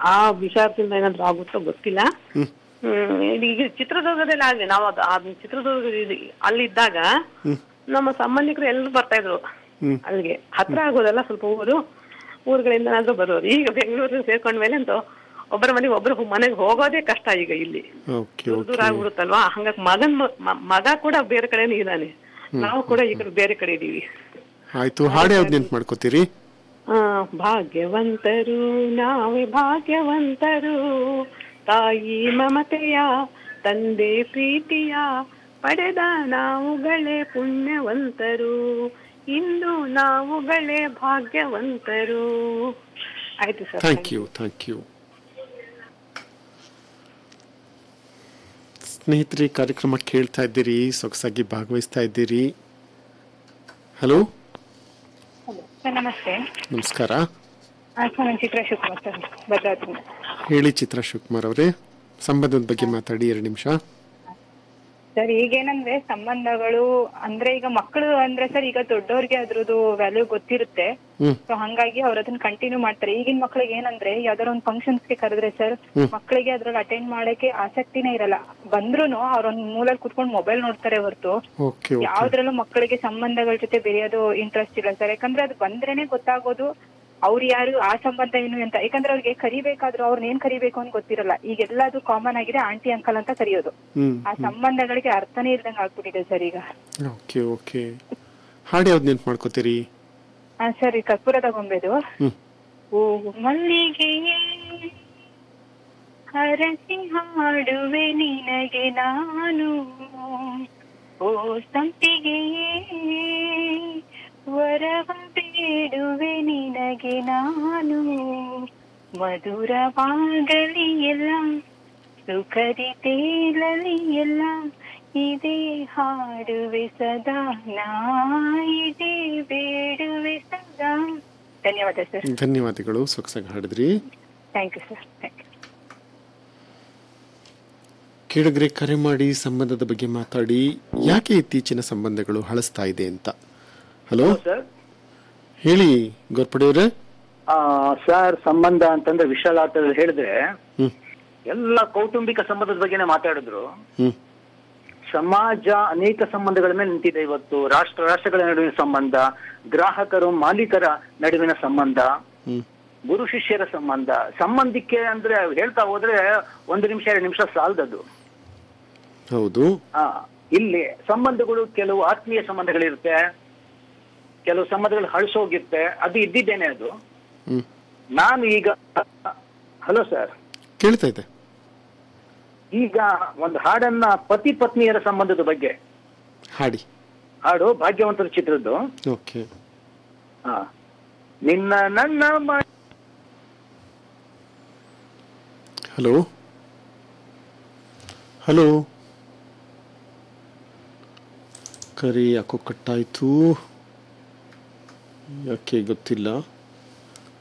ಆ ವಿಚಾರದಿಂದ ಏನಾದ್ರು ಆಗುತ್ತೋ ಗೊತ್ತಿಲ್ಲ ಹ್ಮ್ ಹ್ಮ್ ಈಗ ಚಿತ್ರದುರ್ಗದಲ್ಲಿ ಆಗಿದೆ ನಾವು ಅದು ಆ ಚಿತ್ರದುರ್ಗ ಇದು- ಅಲ್ಲಿದ್ದಾಗ ಹ್ಮ್ ನಮ್ಮ ಸಂಬಂಧಿಕರು ಎಲ್ಲರೂ ಬರ್ತಾ ಇದ್ರು ಹ್ಮ್ ಅಲ್ಲಿಗೆ ಹತ್ರ ಆಗೋದಲ್ಲ ಸ್ವಲ್ಪ ಊರು ಊರುಗಳಿಂದ ಏನಾದ್ರು ಬರೋರು ಈಗ ಬೆಂಗಳೂರಿಗೆ ಸೇರ್ಕೊಂಡ್ಮೇಲೆ ಅಂತೂ ಒಬ್ಬರ ಮನೆಗೆ ಒಬ್ಬರು ಮನೆಗೆ ಹೋಗೋದೇ ಕಷ್ಟ ಈಗ ಇಲ್ಲಿ ಓಕೆ ದೂರ ದೂರ ಆಗ್ಬಿಡುತ್ತಲ್ವಾ ಹಂಗಾಗಿ ಮಗನ್ ಮ- ಮ- ಮಗ ಕೂಡ ಬೇರೆ ಕಡೆನೇ ಇದ್ದಾನೆ ನಾವು ಕೂಡ ಈ ಕಡೆ ಬೇರೆ ಕಡೆ ಇದೀವಿ ಆಯ್ತು ಹಾಡು ಯಾವ್ದು ನೆನ್ಪು ಮಾಡ್ಕೋತೀರಿ ಆ, ಭಾಗ್ಯವಂತರು ನಾವೇ ಭಾಗ್ಯವಂತರು ತಾಯಿ ಮಮತೆಯ ತಂದೆ ಪ್ರೀತಿಯ ಪಡೆದ ನಾವುಗಳೇ ಪುಣ್ಯವಂತರು ಇಂದು ನಾವುಗಳೇ ಭಾಗ್ಯವಂತರು ಆಯ್ತು sir thank you thank you ಸ್ನೇಹಿತರೆ ಕಾರ್ಯಕ್ರಮ ಕೇಳ್ತಾ ಇದ್ದೀರಿ ಸೊಗಸಾಗಿ ಭಾಗವಹಿಸ್ತಾ ಇದ್ದೀರಿ ಹಲೋ ಸರ್ ನಮಸ್ತೆ ನಮಸ್ಕಾರ ಆ, ಸರ್ ನಾನು ಚಿತ್ರ ಶಿವಕುಮಾರ್ ಸರ್ ಭದ್ರಾವತಿಯಿಂದ ಹೇಳಿ ಚಿತ್ರ ಶಿವಕುಮಾರ್ ಅವರೇ ಸಂಬಂಧದ ಬಗ್ಗೆ ಮಾತಾಡಿ ಎರಡು ನಿಮಿಷ ಸರ್ ಈಗೇನಂದ್ರೆ ಸಂಬಂಧಗಳು ಅಂದ್ರೆ ಈಗ ಮಕ್ಕಳು ಅಂದ್ರೆ ಸರ್ ಈಗ ದೊಡ್ಡವ್ರಿಗೆ ಅದ್ರದ್ದು ವ್ಯಾಲ್ಯೂ ಗೊತ್ತಿರುತ್ತೆ ಹ್ಮ್ ಸೊ ಹಂಗಾಗಿ ಅವ್ರು ಅದನ್ನ ಕಂಟಿನ್ಯೂ ಮಾಡ್ತಾರೆ ಈಗಿನ ಮಕ್ಳಿಗೆ ಏನಂದ್ರೆ ಯಾವ್ದಾರ ಒಂದು ಫಂಕ್ಷನ್ಸ್ ಗೆ ಕರೆದ್ರೆ ಸರ್ ಹ್ಮ್. ಮಕ್ಕಳಿಗೆ ಅದ್ರಲ್ಲಿ ಅಟೆಂಡ್ ಮಾಡಕ್ಕೆ ಆಸಕ್ತಿನೇ ಇರಲ್ಲ ಬಂದ್ರೂನು ಅವ್ರ ಒಂದ್ ಮೂಲಲ್ಲಿ ಕುತ್ಕೊಂಡು ಮೊಬೈಲ್ ನೋಡ್ತಾರೆ ಹೊರತು ಓಕೆ ಓಕೆ ಯಾವ್ದ್ರಲ್ಲೂ ಮಕ್ಕಳಿಗೆ ಸಂಬಂಧಗಳ ಜೊತೆ ಬೆರೆಯೋದು ಇಂಟ್ರೆಸ್ಟ್ ಇಲ್ಲ ಸರ್ ಯಾಕಂದ್ರೆ ಅದು ಬಂದ್ರೇನೆ ಗೊತ್ತಾಗೋದು ಅವ್ರು ಯಾರು ಆ ಸಂಬಂಧ ಏನು ಅಂತ ಯಾಕಂದ್ರೆ ಅವ್ರಿಗೆ ಕರಿಬೇಕಾದ್ರೂ ಅವ್ರನ್ನ ಏನ್ ಕರಿಬೇಕು ಅಂತ ಗೊತ್ತಿರಲ್ಲ ಈಗ ಎಲ್ಲದು ಕಾಮನ್ ಆಗಿದೆ ಆಂಟಿ ಅಂಕಲ್ ಅಂತ ಕರೆಯೋದು ಹ್ಮ್ ಆ ಸಂಬಂಧಗಳಿಗೆ ಅರ್ಥನೇ ಇಲ್ದಂಗ್ ಆಗ್ಬಿಟ್ಟಿದೆ ಸರ್ ಈಗ ಓಕೆ ಓಕೆ ಹಾಡು ಯಾವ್ದು ನೆನ್ಪು ಮಾಡ್ಕೋತೀರಿ ಆ ಸರ್ ಈ ಕರ್ಪೂರದ ಗೊಂಬೆದು ಹ್ಮ್ ಓ ಮಲ್ಲಿಗೆಯೇ ಹರಸಿ ಹಾಡುವೆ ನಿನಗೆ ನಾನು ಓ ಸಂಪಿಗೆಯೇ ವರವ ಬೇಡುವೆ ನಿನಗೆ ನಾನು ಮಧುರವಾಗಲಿ ಎಲ್ಲ ಸುಖದಿ ತೇಲಲಿ ಎಲ್ಲ ಇದೇ ಹಾಡುವೆ ಸದಾ ನಾ ಇದೇ ಬೇಡುವೆ ಸದಾ ಧನ್ಯವಾದ ಸರ್ ಧನ್ಯವಾದಗಳು ಸೊಗಸಾಗಿ ಹಾಡಿದ್ರಿ thank you sir thank you ಕೇಳಿದ್ರೆ ಕರೆ ಮಾಡಿ ಸಂಬಂಧದ ಬಗ್ಗೆ ಮಾತಾಡಿ ಯಾಕೆ ಇತ್ತೀಚಿನ ಸಂಬಂಧಗಳು ಹಳಸ್ತಾ ಇದೆ ಅಂತ ಹಲೋ ಸರ್ ಹೇಳಿ ಗೋರ್ಪಡೆಯವ್ರೆ ಆ, ಸರ್ ಸಂಬಂಧ ಅಂತಂದ್ರೆ ವಿಶಾಲಾರ್ಥದಲ್ಲಿ ಹೇಳಿದ್ರೆ ಹ್ಮ್ ಎಲ್ಲ ಕೌಟುಂಬಿಕ ಸಂಬಂಧದ ಬಗ್ಗೆನೇ ಮಾತಾಡಿದ್ರು ಹ್ಮ್ ಸಮಾಜ ಅನೇಕ ಸಂಬಂಧಗಳ ಮೇಲೆ ನಿಂತಿದೆ ಇವತ್ತು ರಾಷ್ಟ್ರ ರಾಷ್ಟ್ರಗಳ ನಡುವಿನ ಸಂಬಂಧ ಗ್ರಾಹಕರು ಮಾಲೀಕರ ನಡುವಿನ ಸಂಬಂಧ ಹ್ಮ್ ಗುರು ಶಿಷ್ಯರ ಸಂಬಂಧ ಸಂಬಂಧಕ್ಕೆ ಅಂದ್ರೆ ಹೇಳ್ತಾ ಹೋದ್ರೆ ಒಂದು ನಿಮಿಷ ಎರಡು ನಿಮಿಷ ಸಾಲದದು ಹೌದು ಆ ಇಲ್ಲಿ ಸಂಬಂಧಗಳು ಕೆಲವು ಆತ್ಮೀಯ ಸಂಬಂಧಗಳಿರುತ್ತೆ ಕೆಲವು ಸಂಬಂಧಗಳು ಹಳಸೋಗಿರುತ್ತೆ ಅದು ಇದ್ದಿದ್ದೇನೆ ಅದು ಹ್ಮ್ ನಾನು ಈಗ ಹಲೋ ಸರ್ ಕೇಳ್ತಾ ಇದೆ ಈಗ ಒಂದು ಹಾಡನ್ನ ಪತಿ ಪತ್ನಿಯರ ಸಂಬಂಧದ ಬಗ್ಗೆ ಹಾಡಿ ಹಾಡು ಭಾಗ್ಯವಂತರ ಚಿತ್ರದ್ದು ಓಕೆ ಹಾ ನಿನ್ನ ನನ್ನ ಮ- ಹಲೋ ಹಲೋ ಕರೆ ಯಾಕೋ ಕಟ್ಟಾಯ್ತು ಯಾಕೆ ಗೊತ್ತಿಲ್ಲ